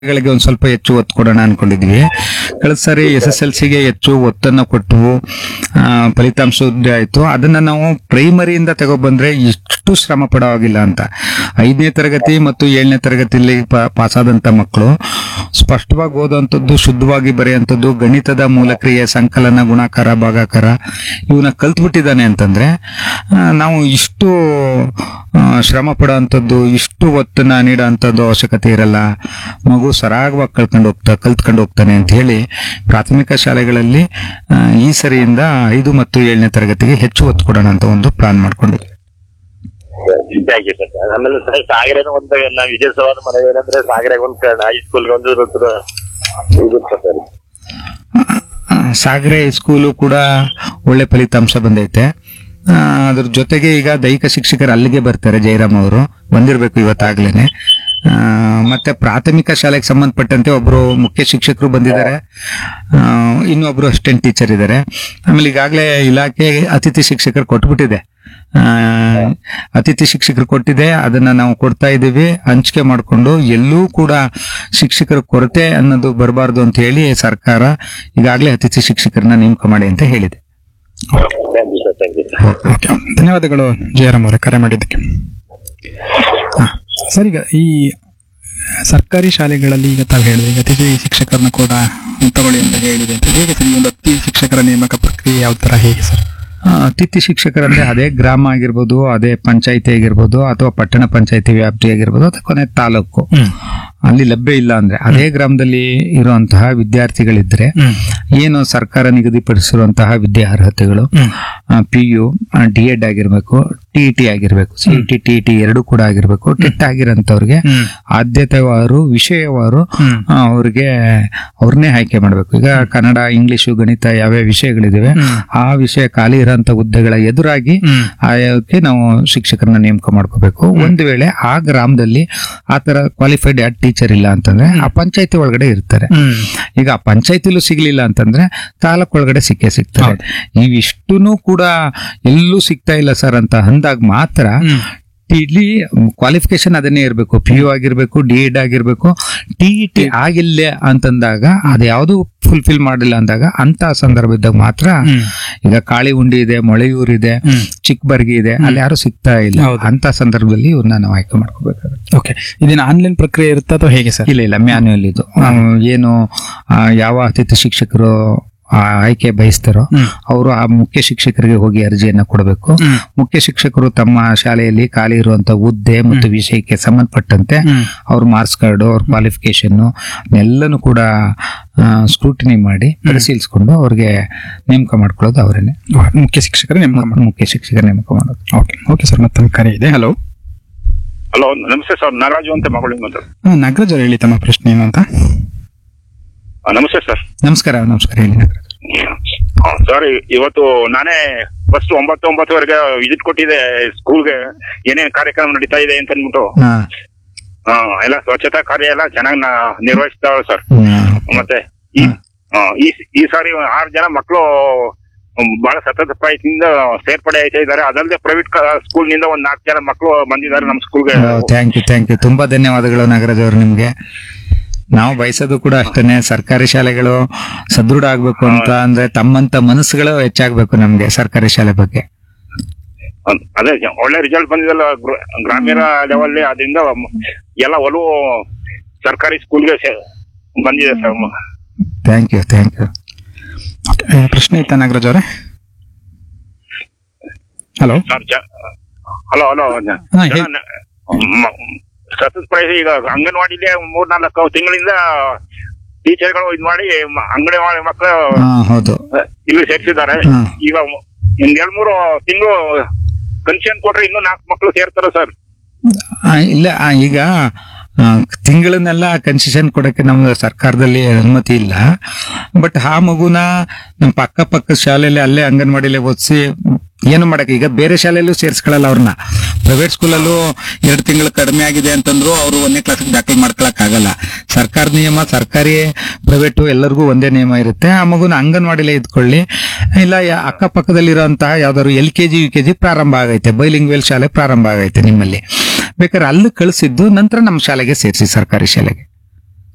ಗಳಿಗೆ ಒಂದ್ ಸ್ವಲ್ಪ ಹೆಚ್ಚು ಒತ್ತು ಕೊಡೋಣ ಅನ್ಕೊಂಡಿದ್ವಿ ಕಳೆದ ಸಾರಿ ಎಸ್ ಎಸ್ ಎಲ್ ಸಿಗೆ ಹೆಚ್ಚು ಒತ್ತನ್ನ ಕೊಟ್ಟು ಆ, ಫಲಿತಾಂಶ ಉದ್ದೆ ಆಯ್ತು ಅದನ್ನ ನಾವು ಪ್ರೈಮರಿಯಿಂದ ತಗೊಬಂದ್ರೆ ಇಷ್ಟು ಶ್ರಮ ಪಡೋವಾಗಿಲ್ಲ ಅಂತ ಐದನೇ ತರಗತಿ ಮತ್ತು ಏಳನೇ ತರಗತಿಯಲ್ಲಿ ಪಾಸ್ ಆದಂತ ಮಕ್ಕಳು ಸ್ಪಷ್ಟವಾಗಿ ಓದುವಂಥದ್ದು ಶುದ್ಧವಾಗಿ ಬರೆಯುವಂಥದ್ದು ಗಣಿತದ ಮೂಲಕ್ರಿಯೆ ಸಂಕಲನ ಗುಣಾಕಾರ ಭಾಗಾಕಾರ ಇವನ್ನ ಕಲ್ತ್ಬಿಟ್ಟಿದ್ದಾನೆ ಅಂತಂದ್ರೆ ಆ, ನಾವು ಇಷ್ಟು ಆ, ಶ್ರಮ ಪಡೋವಂಥದ್ದು ಇಷ್ಟು ಒತ್ತನ್ನ ನೀಡೋವಂಥದ್ದು ಅವಶ್ಯಕತೆ ಇರಲ್ಲ ಮಗು ಸರಾಗವಾಗಿ ಕಳ್ಕೊಂಡು ಹೋಗ್ತಾ ಕಲ್ತ್ಕೊಂಡು ಹೋಗ್ತಾನೆ ಅಂತ ಹೇಳಿ ಪ್ರಾಥಮಿಕ ಶಾಲೆಗಳಲ್ಲಿ ಆ, ಈ ಸರಿಯಿಂದ ಐದು ಮತ್ತು ಏಳನೇ ತರಗತಿಗೆ ಹೆಚ್ಚು ಒತ್ತು ಕೊಡೋಣ ಅಂತ ಒಂದು ಪ್ಲಾನ್ ಮಾಡ್ಕೊಂಡಿದ್ವಿ ಥ್ಯಾಂಕ್ ಯು ಸರ್ ಆಮೇಲೆ ಸರ್ ಸಾಗರೇನು ಒಂದು ನಾವು ವಿಜಯಸವಾದ ಮನವಿ ಏನಂದ್ರೆ ಸಾಗರೆಗೆ ಒಂದು ಹೈಸ್ಕೂಲ್ಗೆ ಒಂದು ಇರುತ್ತೆ ಇರುತ್ತೆ ಸರ್ ಆ, ಸಾಗರೆ ಸ್ಕೂಲು ಕೂಡ ಒಳ್ಳೆ ಫಲಿತಾಂಶ ಬಂದೈತೆ ಆ, ಅದ್ರ ಜೊತೆಗೆ ಈಗ ದೈಹಿಕ ಶಿಕ್ಷಕರು ಅಲ್ಲಿಗೆ ಬರ್ತಾರೆ ಜಯರಾಮ್ ಅವರು ಬಂದಿರಬೇಕು ಇವತ್ತಾಗ್ಲೇನೆ ಆ, ಮತ್ತೆ ಪ್ರಾಥಮಿಕ ಶಾಲೆಗೆ ಸಂಬಂಧಪಟ್ಟಂತೆ ಒಬ್ರು ಮುಖ್ಯ ಶಿಕ್ಷಕರು ಬಂದಿದ್ದಾರೆ ಆ, ಇನ್ನೊಬ್ರು ಅಸಿಸ್ಟೆಂಟ್ ಟೀಚರ್ ಇದ್ದಾರೆ ಆಮೇಲೆ ಈಗಾಗಲೇ ಇಲಾಖೆ ಅತಿಥಿ ಶಿಕ್ಷಕರು ಕೊಟ್ಬಿಟ್ಟಿದೆ ಆ, ಅತಿಥಿ ಶಿಕ್ಷಕರು ಕೊಟ್ಟಿದೆ ಅದನ್ನ ನಾವು ಕೊಡ್ತಾ ಇದ್ದೀವಿ ಹಂಚಿಕೆ ಮಾಡಿಕೊಂಡು ಎಲ್ಲೂ ಕೂಡ ಶಿಕ್ಷಕರ ಕೊರತೆ ಅನ್ನೋದು ಬರಬಾರ್ದು ಅಂತ ಹೇಳಿ ಸರ್ಕಾರ ಈಗಾಗಲೇ ಅತಿಥಿ ಶಿಕ್ಷಕರನ್ನ ನೇಮಕ ಮಾಡಿ ಅಂತ ಹೇಳಿದೆ thank you sir thank you okay ಧನ್ಯವಾದಗಳು ಜಯರಾಮ್ ಅವರೇ ಕರೆ ಮಾಡಿದ್ದಕ್ಕೆ ಹಾ. ಸರ್ ಈಗ ಈ ಸರ್ಕಾರಿ ಶಾಲೆಗಳಲ್ಲಿ ಈಗ ತಾವು ಹೇಳಿದ್ರೆ ಈಗ ಅತಿಥಿ ಶಿಕ್ಷಕರನ್ನ ಕೂಡ ತಗೊಳ್ಳಿ ಅಂತ ಹೇಳಿದೆ ಅಂತ ಹೇಗೆ ಸರ್ ಈ ಒಂದು ಅತಿಥಿ ಶಿಕ್ಷಕರ ನೇಮಕ ಪ್ರಕ್ರಿಯೆ ಯಾವ ತರ ಹೇಗೆ ಸರ್ ಆ, ಅತಿಥಿ ಶಿಕ್ಷಕರಂದ್ರೆ ಅದೇ ಗ್ರಾಮ ಆಗಿರ್ಬೋದು ಅದೇ ಪಂಚಾಯಿತಿ ಆಗಿರ್ಬೋದು ಅಥವಾ ಪಟ್ಟಣ ಪಂಚಾಯಿತಿ ವ್ಯಾಪ್ತಿ ಆಗಿರ್ಬೋದು ಅಥವಾ ಕೊನೆ ತಾಲೂಕು ಅಲ್ಲಿ ಲಭ್ಯ ಇಲ್ಲ ಅಂದ್ರೆ ಅದೇ ಗ್ರಾಮದಲ್ಲಿ ಇರುವಂತಹ ವಿದ್ಯಾರ್ಥಿಗಳಿದ್ರೆ ಏನು ಸರ್ಕಾರ ನಿಗದಿಪಡಿಸಿರುವಂತಹ ವಿದ್ಯಾರ್ಹತೆಗಳು ಪಿ ಯು ಡಿ ಎಡ್ ಆಗಿರ್ಬೇಕು ಟಿ ಟಿ ಆಗಿರ್ಬೇಕು ಸಿ ಟಿ ಟಿ ಟಿ ಎರಡು ಕೂಡ ಆಗಿರ್ಬೇಕು ಟೆಟ್ ಆಗಿರೋಂಥವ್ರಿಗೆ ಆದ್ಯತೆವಾರು ವಿಷಯವಾರು ಆ, ಅವ್ರಿಗೆ ಅವ್ರನ್ನೇ ಆಯ್ಕೆ ಮಾಡಬೇಕು ಈಗ ಕನ್ನಡ ಇಂಗ್ಲಿಷು ಗಣಿತ ಯಾವ್ಯಾವ ವಿಷಯಗಳಿದಾವೆ ಆ ವಿಷಯ ಖಾಲಿ ಇರೋಂಥ ಹುದ್ದೆಗಳ ಎದುರಾಗಿ ಆಯಕ್ಕೆ ನಾವು ಶಿಕ್ಷಕರನ್ನ ನೇಮಕ ಮಾಡ್ಕೋಬೇಕು ಒಂದು ವೇಳೆ ಆ ಗ್ರಾಮದಲ್ಲಿ ಆ ತರ ಕ್ವಾಲಿಫೈಡ್ ಯಾರು ಟೀಚರ್ ಇಲ್ಲ ಅಂತಂದ್ರೆ ಆ ಪಂಚಾಯತಿ ಒಳಗಡೆ ಇರ್ತಾರೆ ಈಗ ಆ ಪಂಚಾಯತಿಲೂ ಸಿಗ್ಲಿಲ್ಲ ಅಂತಂದ್ರೆ ತಾಲೂಕ್ ಒಳಗಡೆ ಸಿಕ್ಕೇ ಸಿಗ್ತಾರೆ ಇವಿಷ್ಟುನು ಕೂಡ ಎಲ್ಲೂ ಸಿಗ್ತಾ ಇಲ್ಲ ಸರ್ ಅಂತ ಅಂದಾಗ ಮಾತ್ರ ಇಲ್ಲಿ ಕ್ವಾಲಿಫಿಕೇಶನ್ ಅದನ್ನೇ ಇರಬೇಕು ಪಿ ಯು ಆಗಿರ್ಬೇಕು ಡಿ ಎಡ್ ಆಗಿರ್ಬೇಕು ಟಿ ಇ ಟಿ ಆಗಿಲ್ಲ ಅಂತಂದಾಗ ಅದ್ಯಾವುದು ಫುಲ್ಫಿಲ್ ಮಾಡಿಲ್ಲ ಅಂದಾಗ ಅಂತ ಸಂದರ್ಭದಾಗ ಮಾತ್ರ ಈಗ ಕಾಳಿ ಉಂಡಿ ಇದೆ ಮೊಳೆಯೂರು ಇದೆ ಚಿಕ್ಕಬರ್ಗಿ ಇದೆ ಅಲ್ಲಿ ಯಾರು ಸಿಗ್ತಾ ಇಲ್ಲ ಹೌದು. ಅಂತ ಸಂದರ್ಭದಲ್ಲಿ ಇವ್ರನ್ನ ನಾವು ಆಯ್ಕೆ ಮಾಡ್ಕೋಬೇಕಾಗುತ್ತೆ ಓಕೆ ಇದೇನು ಆನ್ಲೈನ್ ಪ್ರಕ್ರಿಯೆ ಇರುತ್ತಾ ಅಥವಾ ಹೇಗೆ ಸರ್ ಇಲ್ಲ ಇಲ್ಲ ಮ್ಯಾನ್ಯುಯಲ್ ಇದು ಆ, ಏನು ಆ, ಯಾವ ಅತಿಥಿ ಶಿಕ್ಷಕರು ಆ ಆಯ್ಕೆ ಬಯಸ್ತಾರೋ ಅವರು ಆ ಮುಖ್ಯ ಶಿಕ್ಷಕರಿಗೆ ಹೋಗಿ ಅರ್ಜಿಯನ್ನ ಕೊಡಬೇಕು ಮುಖ್ಯ ಶಿಕ್ಷಕರು ತಮ್ಮ ಶಾಲೆಯಲ್ಲಿ ಖಾಲಿ ಇರುವಂತ ಹುದ್ದೆ ಮತ್ತು ವಿಷಯಕ್ಕೆ ಸಂಬಂಧಪಟ್ಟಂತೆ ಅವ್ರ ಮಾರ್ಕ್ಸ್ ಕಾರ್ಡು ಅವ್ರ ಕ್ವಾಲಿಫಿಕೇಶನ್ ಎಲ್ಲನೂ ಕೂಡ ಸ್ಕ್ರೂಟಿನಿ ಮಾಡಿ ಪರಿಶೀಲಿಸಿಕೊಂಡು ಅವ್ರಿಗೆ ನೇಮಕ ಮಾಡ್ಕೊಳ್ಳೋದು ಅವರೇನೆ ಮುಖ್ಯ ಶಿಕ್ಷಕರ ನೇಮಕ ಮಾಡಿ ಮುಖ್ಯ ಶಿಕ್ಷಕರ ನೇಮಕ ಮಾಡೋದು ಓಕೆ ಓಕೆ ಸರ್ ಮತ್ತೊಂದು ಕರೆ ಇದೆ ಹಲೋ ಹಲೋ ನಮಸ್ತೆ ಸರ್ ನಾಗರಾಜು ಅಂತ ಮಗಳಿಂದ ಅಂತ ನಾಗರಾಜ್ ಅವ್ರು ಹೇಳಿ ತಮ್ಮ ಪ್ರಶ್ನೆ ಏನು ಅಂತ ಆ, ನಮಸ್ತೆ ಸರ್ ನಮಸ್ಕಾರ ನಮಸ್ಕಾರ ಹೇಳಿ ನಾಗರಾಜ್. ಸರ್ ಇವತ್ತು ನಾನೇ ಫಸ್ಟ್ ಒಂಬತ್ತು ಒಂಬತ್ತುವರೆಗೆ ವಿಸಿಟ್ ಕೊಟ್ಟಿದ್ದೆ ಸ್ಕೂಲ್ಗೆ ಏನೇನ್ ಕಾರ್ಯಕ್ರಮ ನಡೀತಾ ಇದೆ ಅಂತ ಅಂದ್ಬಿಟ್ಟು ಹಾ ಆ, ಎಲ್ಲ ಸ್ವಚ್ಛತಾ ಕಾರ್ಯ ಎಲ್ಲ ಚೆನ್ನಾಗಿ ನಿರ್ವಹಿಸ್ತಾವೆ ಸರ್ ಹ್ಮ್. ಮತ್ತೆ ಈ ಆ, ಈ ಈ ಸಾರಿ ಆರು ಜನ ಮಕ್ಕಳು ಬಹಳ ಸತತ ಪ್ರಯತ್ನದಿಂದ ಸೇರ್ಪಡೆ ಆಯ್ತಾ ಇದ್ದಾರೆ ಅದಲ್ಲದೆ ಪ್ರೈವೇಟ್ ಸ್ಕೂಲ್ ನಿಂದ ಒಂದ್ ನಾಲ್ಕು ಜನ ಮಕ್ಕಳು ಬಂದಿದ್ದಾರೆ ನಮ್ಮ ಸ್ಕೂಲ್ಗೆ ಥ್ಯಾಂಕ್ ಯು ಥ್ಯಾಂಕ್ ಯು ತುಂಬಾ ಧನ್ಯವಾದಗಳು ನಾಗರಾಜ್ ಅವರು ನಿಮ್ಗೆ ನಾವು ಬಯಸೋದು ಕೂಡ ಅಷ್ಟೇನೆ ಸರ್ಕಾರಿ ಶಾಲೆಗಳು ಸದೃಢ ಆಗ್ಬೇಕು ಅಂತ ಅಂದ್ರೆ ತಮ್ಮಂತ ಮನಸ್ಸುಗಳು ಹೆಚ್ಚಾಗ್ಬೇಕು ನಮ್ಗೆ ಸರ್ಕಾರಿ ಶಾಲೆ ಬಗ್ಗೆ ಅದೇ ಒಳ್ಳೆ ರಿಸಲ್ಟ್ ಬಂದಿದಲ್ಲ ಗ್ರ- ಗ್ರಾಮೀಣ ಲೆವೆಲ್ ಅದರಿಂದ ಎಲ್ಲ ಒಲವು ಸರ್ಕಾರಿ ಸ್ಕೂಲ್ಗೆ ಬಂದಿದೆ sir thank you thank you Okay, ಆ, ಪ್ರಶ್ನೆ ಇತ್ತ ನಾಗರಾಜ್ ಅವರೇ ಹಲೋ ಸರ್ ಹಲೋ ಹಲೋ ಹಾ, ಹೇಳಿ. ಸತತ ಪ್ರಯತ್ನ ಈಗ ಅಂಗನವಾಡಿಲಿ ಮೂರ್ನಾಲ್ಕು ತಿಂಗಳಿಂದ ಟೀಚರ್ಗಳು ಇದ್ ಮಾಡಿ ಮ- ಅಂಗನವಾಡಿ ಮಕ್ಕಳು ಹಾ ಹೌದು ಇಲ್ಲಿ ಸೇರ್ಸಿದ್ದಾರೆ ಹಾ. ಈಗ ಒಂದ್ ಎರಡ್ ಮೂರು ತಿಂಗಳು ಕನ್ಸೆನ್ ಕೊಟ್ರೆ ಇನ್ನೂ ನಾಲ್ಕು ಮಕ್ಕಳು ಸೇರ್ತಾರೆ ಸರ್ ಆ, ಇಲ್ಲ ಆ, ಈಗ ಆ, ತಿಂಗಳನ್ನೆಲ್ಲ ಕನ್ಸೆಷನ್ ಕೊಡಕ್ಕೆ ನಮ್ಮ ಸರ್ಕಾರದಲ್ಲಿ ಅನುಮತಿ ಇಲ್ಲ ಬಟ್ ಆ ಮಗುನ ನಮ್ಮ ಪಕ್ಕ ಪಕ್ಕದ ಶಾಲೆಯಲ್ಲಿ ಅಲ್ಲೇ ಅಂಗನವಾಡಿಲೇ ಓದಿಸಿ ಏನು ಮಾಡಕ್ಕೆ ಈಗ ಬೇರೆ ಶಾಲೆಯಲ್ಲೂ ಸೇರಿಸ್ಕೊಳ್ಳಲ್ಲ ಅವ್ರನ್ನ ಪ್ರೈವೇಟ್ ಸ್ಕೂಲಲ್ಲೂ ಎರಡು ತಿಂಗಳು ಕಡಿಮೆ ಆಗಿದೆ ಅಂತಂದ್ರು ಅವರು ಒಂದನೇ ಕ್ಲಾಸ್ಗೆ ದಾಖಲೆ ಮಾಡ್ಕೊಳಕ್ ಆಗಲ್ಲ ಸರ್ಕಾರ ನಿಯಮ ಸರ್ಕಾರಿ ಪ್ರೈವೇಟು ಎಲ್ಲರಿಗೂ ಒಂದೇ ನಿಯಮ ಇರುತ್ತೆ ಆ ಮಗುನ ಅಂಗನವಾಡಿಲೇ ಇದ್ಕೊಳ್ಳಿ ಇಲ್ಲ ಯಾ- ಅಕ್ಕಪಕ್ಕದಲ್ಲಿರುವಂತಹ ಯಾವ್ದಾದ್ರು L K G U K G ಪ್ರಾರಂಭ ಆಗೈತೆ ಬೈಲಿಂಗ್ವೆಲ್ ಶಾಲೆ ಪ್ರಾರಂಭ ಆಗೈತೆ ನಿಮ್ಮಲ್ಲಿ ಬೇಕಾದ್ರೆ ಅಲ್ಲಿ ಕಳಿಸಿದ್ದು ನಂತರ ನಮ್ಮ ಶಾಲೆಗೆ ಸೇರಿಸಿ ಸರ್ಕಾರಿ ಶಾಲೆಗೆ